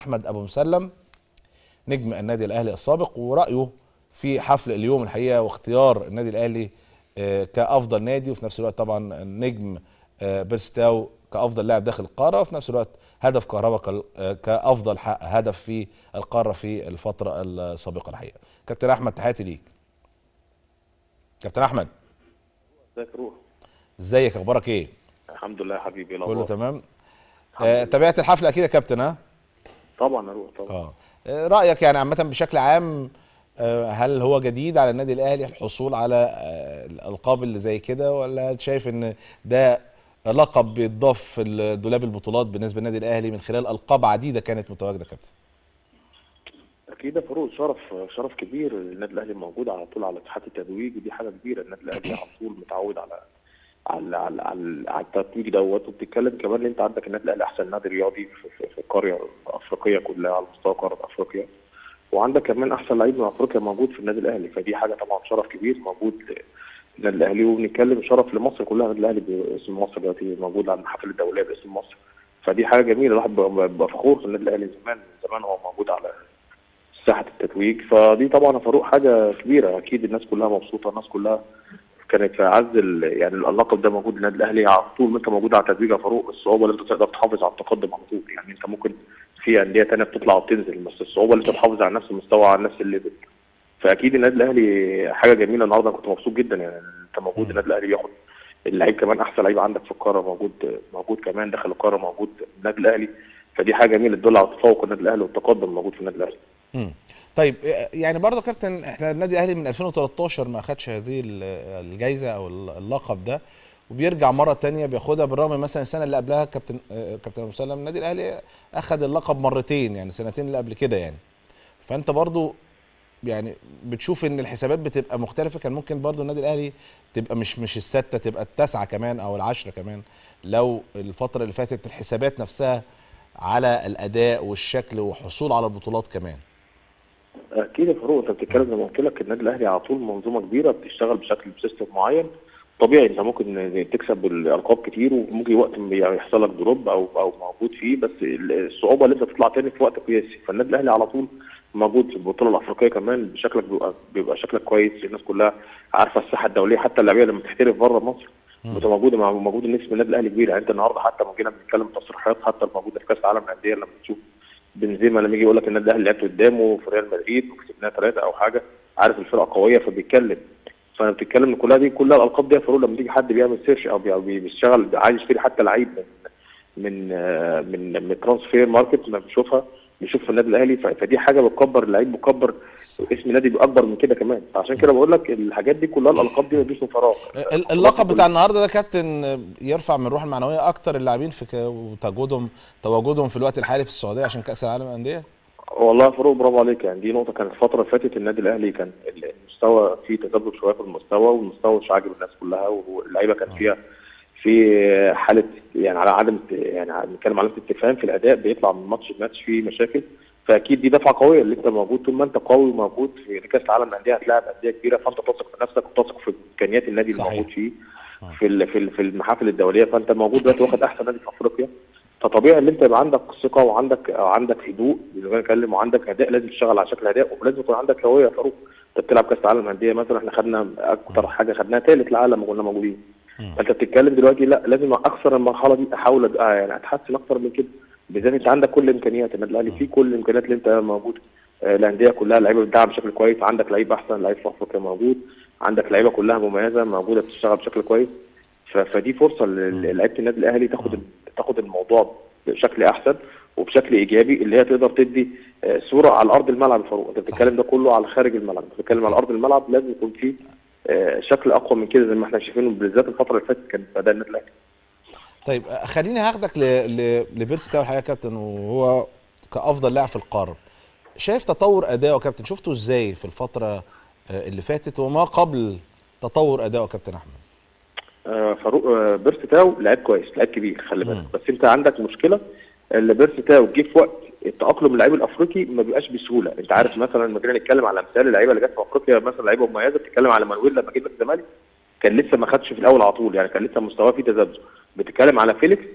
احمد ابو مسلم نجم النادي الاهلي السابق ورايه في حفل اليوم الحقيقه واختيار النادي الاهلي آه، كافضل نادي وفي نفس الوقت طبعا النجم آه، بيرستاو كافضل لاعب داخل القاره وفي نفس الوقت هدف كهربا كال- آه، كافضل ح- هدف في القاره في الفتره السابقه الحقيقه كابتن احمد تحياتي ليك كابتن احمد ازيك روح ازيك اخبارك ايه الحمد لله يا حبيبي إيه كله الأخبار؟ تمام الحمد آه، لله. تابعت الحفله اكيد يا كابتن ها طبعا اروح طبعا اه آه، رايك يعني عامه بشكل عام آه، هل هو جديد على النادي الاهلي الحصول على آه، الالقاب اللي زي كده ولا شايف ان ده لقب بيتضاف في دولاب البطولات بالنسبه للنادي الاهلي من خلال القاب عديده كانت متواجده كابتن اكيد يا فاروق شرف شرف كبير النادي الاهلي موجود على طول على ساحات التتويج ودي حاجه كبيره النادي الاهلي على طول متعود على على على على, على التتويج دوت وبتتكلم كمان ان انت عندك النادي الاهلي احسن نادي رياضي في, في, في القريه الافريقيه كلها على مستوى قاره افريقيا وعندك كمان احسن لعيب من افريقيا موجود في النادي الاهلي فدي حاجه طبعا شرف كبير موجود النادي الاهلي وبنتكلم شرف لمصر كلها النادي الاهلي باسم مصر دلوقتي موجود على المحافل الدوليه باسم مصر فدي حاجه جميله الواحد بيبقى بيبقى فخور في النادي الاهلي زمان زمان هو موجود على ساحه التتويج فدي طبعا يا فاروق حاجه كبيره اكيد الناس كلها مبسوطه الناس كلها كانت في عز ال- يعني اللقب ده موجود للنادي الاهلي على طول ما انت موجود على التتويج يا فاروق الصعوبه اللي انت تقدر تحافظ على التقدم على طول يعني انت ممكن في انديه تانية بتطلع وبتنزل بس الصعوبه اللي انت تحافظ على نفس المستوى على نفس الليفل فاكيد النادي الاهلي حاجه جميله النهارده أنا كنت مبسوط جدا يعني انت موجود النادي الاهلي بياخد اللعيب كمان احسن لعيب عندك في القاره موجود موجود كمان داخل القاره موجود النادي الاهلي فدي حاجه جميله تدل على تفوق النادي الاهلي والتقدم موجود في النادي الاهلي مم. طيب آه، يعني برضه كابتن احنا النادي الاهلي من 2013 ما خدش هذه ال- الجائزه او اللقب ده وبيرجع مره تانية بياخدها بالرغم مثلا السنه اللي قبلها كابتن آه، كابتن ابو سلم النادي الاهلي اخذ اللقب مرتين يعني سنتين اللي قبل كده يعني فانت برضه يعني بتشوف ان الحسابات بتبقى مختلفه كان ممكن برضه النادي الاهلي تبقى مش مش السته تبقى التاسعه كمان او العشره كمان لو الفتره اللي فاتت الحسابات نفسها على الاداء والشكل وحصول على البطولات كمان اكيد يا فاروق انت بتتكلم زي ما قلت لك النادي الاهلي على طول منظومه كبيره بتشتغل بشكل بسيستم معين طبيعي انت ممكن تكسب الالقاب كتير وممكن وقت ما يحصل لك دروب او او موجود فيه بس الصعوبه اللي انت تطلع تاني في وقت قياسي فالنادي الاهلي على طول موجود في البطوله الافريقيه كمان بشكلك بيبقى بيبقى شكلك كويس الناس كلها عارفه الساحه الدوليه حتى اللعيبه لما بتحترف بره مصر بتبقى موجوده مع موجود الناس من النادي الاهلي كبير يعني انت النهارده حتى لما جينا بنتكلم تصريحات حتى الموجوده في كاس العالم للانديه لما تشوف بنزيما لما يجي يقول لك النادي الاهلي لعبت قدامه في ريال مدريد وكسبناه ثلاثه او حاجه عارف الفرقه قويه فبيتكلم فانا بتتكلم ان كلها دي كلها الالقاب دي يا فاروق لما تيجي حد بيعمل سيرش او بي- أو بي- بيشتغل عايز يشتري حتى لعيب من من آه، من من ترانسفير ماركت لما بيشوفها بيشوف في النادي الاهلي ف- فدي حاجه بتكبر اللعيب بتكبر اسم النادي اكبر من كده كمان فعشان كده بقول لك الحاجات دي كلها الالقاب دي مفيش من فراغ ال- اللقب بتاع النهارده ده كابتن يرفع من الروح المعنويه اكتر اللاعبين في ك- تواجدهم تواجدهم في الوقت الحالي في السعوديه عشان كاس العالم للانديه والله يا فاروق برافو عليك يعني دي نقطه كانت الفتره اللي فاتت النادي الاهلي كان المستوى فيه تذبذب شويه في المستوى والمستوى مش عاجب الناس كلها واللعيبه كان فيها في حاله يعني على عدم يعني بنتكلم على استفهام في الاداء بيطلع من ماتش لماتش فيه مشاكل فاكيد دي دفعه قويه اللي انت موجود طول ما انت قوي وموجود في كاس العالم للانديه هتلاعب انديه كبيره فانت تثق في نفسك وتثق في امكانيات النادي صحيح. الموجود فيه في ال- في ال- في المحافل الدوليه فانت موجود دلوقتي واخد احسن نادي في افريقيا فطبيعي ان انت يبقى عندك ثقه وعندك عندك هدوء زي ما بنتكلم وعندك اداء لازم تشتغل على شكل اداء ولازم يكون عندك هويه يا فاروق انت بتلعب كاس العالم للانديه مثلا احنا خدنا اكتر حاجه خدناها ثالث العالم لما كنا موجودين فانت بتتكلم دلوقتي لا لازم اكثر المرحله دي احاول أد- آه يعني اتحسن اكتر من كده بالذات انت عندك كل الامكانيات النادي الاهلي فيه كل الامكانيات اللي انت موجود آه، الانديه كلها لعيبه بتدعم بشكل كويس عندك لعيب احسن لعيب في افريقيا موجود عندك لعيبه كلها مميزه موجوده بتشتغل بشكل كويس ف- فدي فرصه ل- لعيبه النادي الاهلي تاخد ال- تاخد الموضوع بشكل احسن وبشكل ايجابي اللي هي تقدر تدي آه، صوره على ارض الملعب يا فاروق انت بتتكلم ده كله على خارج الملعب انت بتتكلم على ارض الملعب لازم يكون فيه آه، شكل اقوى من كده زي ما احنا شايفينه بالذات الفتره اللي فاتت كان اداء النادي الاهلي طيب آه، خليني هاخدك ل... ل... لبيرس تاو الحقيقه يا كابتن وهو كافضل لاعب في القاره شايف تطور اداؤه يا كابتن شفته ازاي في الفتره آه، اللي فاتت وما قبل تطور اداؤه يا كابتن احمد آه، فاروق آه، بيرس تاو لعيب كويس لعيب كبير خلي بالك بس انت عندك مشكله اللي بيرس تاو جه في وقت التاقلم اللعيب الافريقي ما بيبقاش بسهوله انت عارف مثلا لما جينا نتكلم على امثال اللعيبه اللي جت في افريقيا مثلا لعيبه مميزه بتتكلم على مانويل لما جه في الزمالك كان لسه ما خدش في الاول على طول يعني كان لسه مستواه فيه تذبذب بتتكلم على فيليكس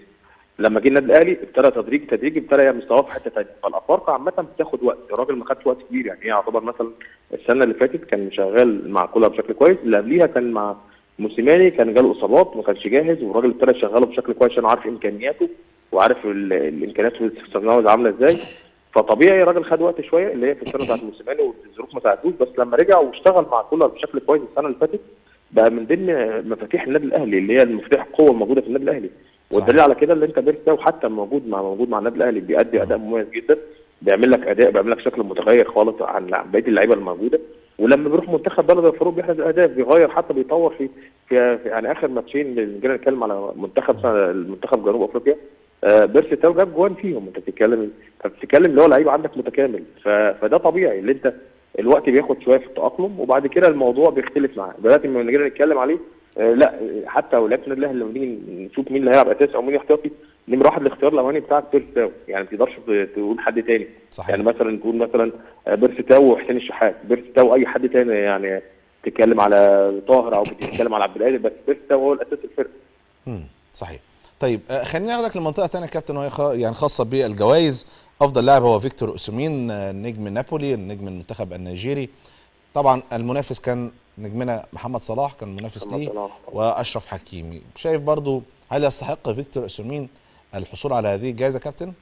لما جه النادي الاهلي ابتدى تدريج تدريجي ابتدى مستواه في حته ثانيه فالافارقه عامه بتاخد وقت الراجل ما خدش وقت كبير يعني هي يعتبر مثلا السنه اللي فاتت كان شغال مع كولر بشكل كويس اللي قبليها كان مع موسيماني كان جاله اصابات وما كانش جاهز والراجل ابتدى يشغله بشكل كويس عشان عارف امكانياته وعارف ال- الامكانيات في السنغال عامله ازاي فطبيعي الراجل خد وقت شويه اللي هي في السنه بتاعت موسيماني والظروف ما ساعدتوش بس لما رجع واشتغل مع كولر بشكل كويس السنه اللي فاتت بقى من ضمن مفاتيح النادي الاهلي اللي هي المفاتيح القوه الموجوده في النادي الاهلي والدليل على كده اللي انت بيرسا وحتى موجود مع موجود مع النادي الاهلي بيأدي اداء مميز جدا بيعمل لك اداء بيعمل لك شكل متغير خالص عن عن بقيه اللعيبه الموجوده ولما بيروح منتخب بلده يا فاروق بيحرز اهداف بيغير حتى بيطور في في, في يعني اخر ماتشين اللي جينا نتكلم على منتخب المنتخب جنوب افريقيا آه بيرسي تاو جاب جوان فيهم انت بتتكلم انت بتتكلم اللي هو لعيب عندك متكامل ف... فده طبيعي اللي انت الوقت بياخد شويه في التاقلم وبعد كده الموضوع بيختلف معاه دلوقتي لما نيجي نتكلم عليه آه لا حتى لو لعبت النادي الاهلي لما نيجي نشوف مين اللي هيلعب اساسي او مين احتياطي نمره واحد الاختيار الاولاني بتاعك بيرسي تاو يعني ما تقدرش تقول حد تاني صحيح. يعني مثلا تقول مثلا بيرسي تاو وحسين الشحات بيرسي تاو اي حد تاني يعني تتكلم على طاهر او بتتكلم على عبد القادر بس بيرسي تاو هو الاساس الفرقه امم صحيح طيب آه، خليني اخدك لمنطقه ثانيه يا كابتن وهي خ- يعني خاصه بالجوائز افضل لاعب هو فيكتور اوسومين آه، نجم نابولي نجم المنتخب النيجيري طبعا المنافس كان نجمنا محمد صلاح كان منافس محمد ليه صلاح. واشرف حكيمي شايف برضو هل يستحق فيكتور اوسومين الحصول على هذه الجائزه يا كابتن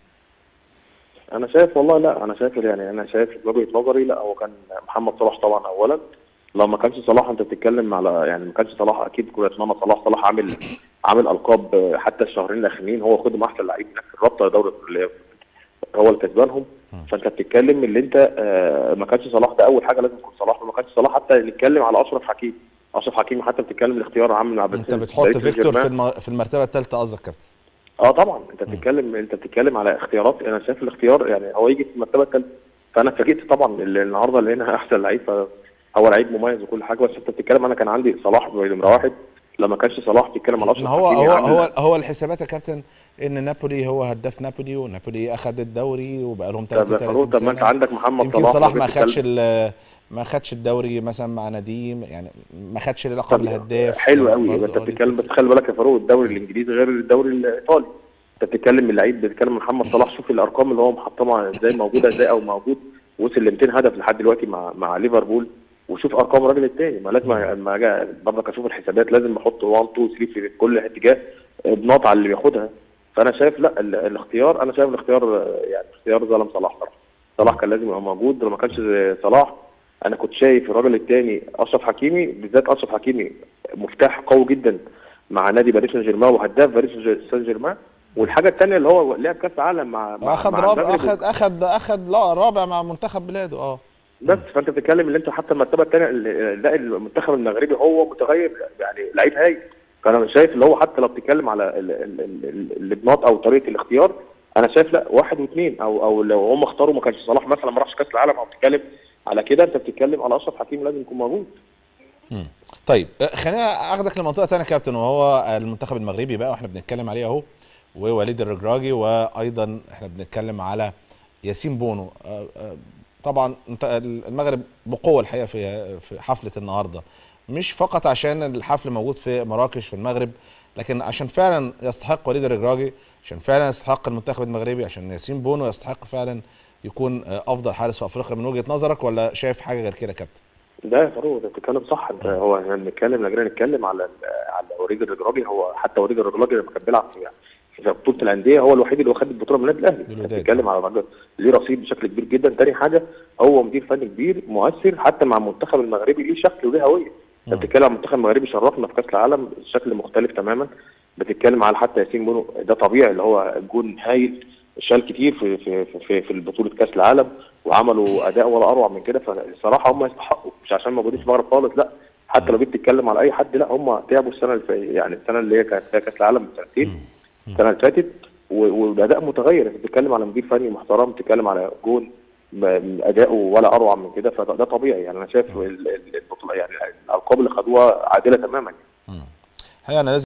انا شايف والله لا انا شايف يعني انا شايف من وجهه نظري لا هو كان محمد صلاح طبعا اولا لو ما كانش صلاح انت بتتكلم على يعني ما كانش صلاح اكيد كنا اتمنى صلاح صلاح عامل عامل القاب آه، حتى الشهرين الاخرين هو خدهم احسن لعيب هناك في الرابطه دوري اللي هي هو اللي كسبانهم فانت بتتكلم اللي انت آه، ما كانش صلاح ده اول حاجه لازم يكون صلاح وما كانش صلاح حتى نتكلم على اشرف حكيمي اشرف حكيمي حتى بتتكلم الاختيار عام من عبد انت السلام بتحط باريس سان فيكتور في جيرمان. الم... في المرتبه الثالثه قصدك كابتن اه طبعا انت بتتكلم انت بتتكلم على اختيارات انا شايف الاختيار يعني هو يجي في المرتبه الثالثه فانا اتفاجئت طبعا اللي النهارده لقينا احسن لعيب فهو لعيب مميز وكل حاجه بس انت بتتكلم انا كان عندي صلاح نمره واحد لما كانش صلاح بتتكلم على اشرف ما هو حكيمي هو عامل- هو هو الحسابات يا كابتن ان نابولي هو هداف نابولي ونابولي اخذ الدوري وبقى لهم طب يا 33 فاروق طب ما انت سنه عندك محمد يمكن صلاح صلاح ما بتتكلم- خدش ال- ما خدش الدوري مثلا مع نديم يعني ما خدش لقب طب الهداف حلو يعني قوي برضه انت آه، دي بتتكلم بس خلي بالك يا فاروق الدوري الانجليزي غير الدوري الايطالي انت بتتكلم اللعيب بتتكلم محمد صلاح شوف الارقام اللي هو محطمها ازاي موجوده ازاي او موجود وصل ل 200 هدف لحد دلوقتي مع مع ليفربول وشوف ارقام الراجل التاني ما لازم لما اجي برضك اشوف الحسابات لازم احط 1 2 3 في كل اتجاه بنقط على اللي بياخدها فانا شايف لا ال- الاختيار انا شايف الاختيار آه، يعني اختيار ظلم صلاح صراحه صلاح كان لازم يبقى موجود لو ما كانش صلاح انا كنت شايف الراجل الثاني اشرف حكيمي بالذات اشرف حكيمي مفتاح قوي جدا مع نادي باريس سان جيرمان وهداف باريس سان جيرمان والحاجه الثانيه اللي هو لعب كاس عالم مع مع اخذ مع رابع المغرب. اخذ اخذ اخذ لا رابع مع منتخب بلاده اه بس فانت بتتكلم اللي انت حتى المرتبه الثانيه لا المنتخب المغربي هو متغير يعني لعيب هايل فانا شايف اللي هو حتى لو بتتكلم على ال- ال- ال- ال- الابناط او طريقه الاختيار انا شايف لا واحد واثنين او او لو هم اختاروا ما كانش صلاح مثلا ما راحش كاس العالم او بتتكلم على كده انت بتتكلم على اشرف حكيمي لازم يكون موجود مم. طيب آه، خلينا اخدك لمنطقه ثانيه يا كابتن وهو المنتخب المغربي بقى واحنا بنتكلم عليه اهو ووليد الرجراجي وايضا احنا بنتكلم على ياسين بونو آه، آه، طبعا انت المغرب بقوه الحقيقه في في حفله النهارده مش فقط عشان الحفل موجود في مراكش في المغرب لكن عشان فعلا يستحق وليد الرجراجي عشان فعلا يستحق المنتخب المغربي عشان ياسين بونو يستحق فعلا يكون آه، افضل حارس في افريقيا من وجهه نظرك ولا شايف حاجه غير كده يا كابتن؟ ده يا فاروق انت بتتكلم صح انت هو احنا بنتكلم لما جينا نتكلم على ال- على وريد الرجراجي هو حتى وريد الرجراجي لما كان بيلعب في في بطوله الانديه هو الوحيد اللي واخد البطوله من النادي الاهلي انت بالوداد. بتتكلم على راجل ليه رصيد بشكل كبير جدا تاني حاجه هو مدير فني كبير مؤثر حتى مع المنتخب المغربي ليه شكل وليه هويه انت بتتكلم عن المنتخب المغربي شرفنا في كاس العالم شكل مختلف تماما بتتكلم على حتى ياسين بونو ده طبيعي اللي هو جون هايل شال كتير في في في, في, في بطوله كاس العالم وعملوا اداء ولا اروع من كده فالصراحه هم يستحقوا مش عشان موجودين في المغرب خالص لا حتى لو جيت تتكلم على اي حد لا هم تعبوا السنه اللي فاتت يعني السنه اللي هي كانت فيها كاس العالم من سنتين السنه اللي فاتت و- وباداء متغير انت بتتكلم على مدير فني محترم بتتكلم على جون م- اداؤه ولا اروع من كده فده ده طبيعي يعني انا شايف ال- ال- البطوله يعني الالقاب اللي خدوها عادله تماما الحقيقه انا لازم